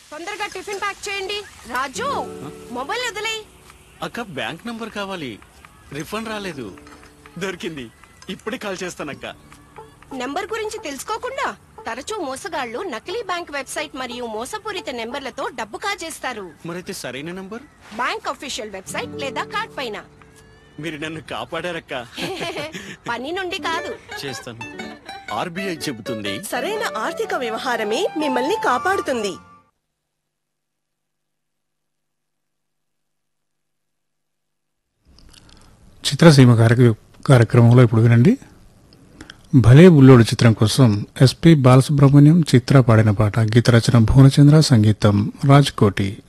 తొందరగా tiffin pack చేయండి రాజు mobile వదిలే అక్క బ్యాంక్ నంబర్ కావాలి రిఫండ్ రాలేదు దొరికింది ఇప్పుడే కాల్ చేస్తానక్క నెంబర్ గురించి తెలుసుకోకుండా తరచూ మోసగాళ్లు నకిలీ బ్యాంక్ వెబ్సైట్ మరియు మోసపూరిత నెంబర్లతో డబ్బు కాజేస్తారు మరైతే సరైన నంబర్ బ్యాంక్ అఫీషియల్ వెబ్సైట్ లేదా కార్డ్ పైన మీరు నన్ను కాపాడారక్క పని నుండి కాదు చేస్తాను ఆర్బీఐ చెబుతుంది సరైన ఆర్థిక వ్యవహారమే మిమ్మల్ని కాపాడుతుంది చిత్రసీమ కార్య కార్యక్రమంలో ఇప్పుడు వినండి భలే బుల్లోడు చిత్రం కోసం ఎస్పి బాలసుబ్రహ్మణ్యం చిత్ర పాడిన పాట గీత రచన భువనచంద్ర సంగీతం రాజ్ కోటి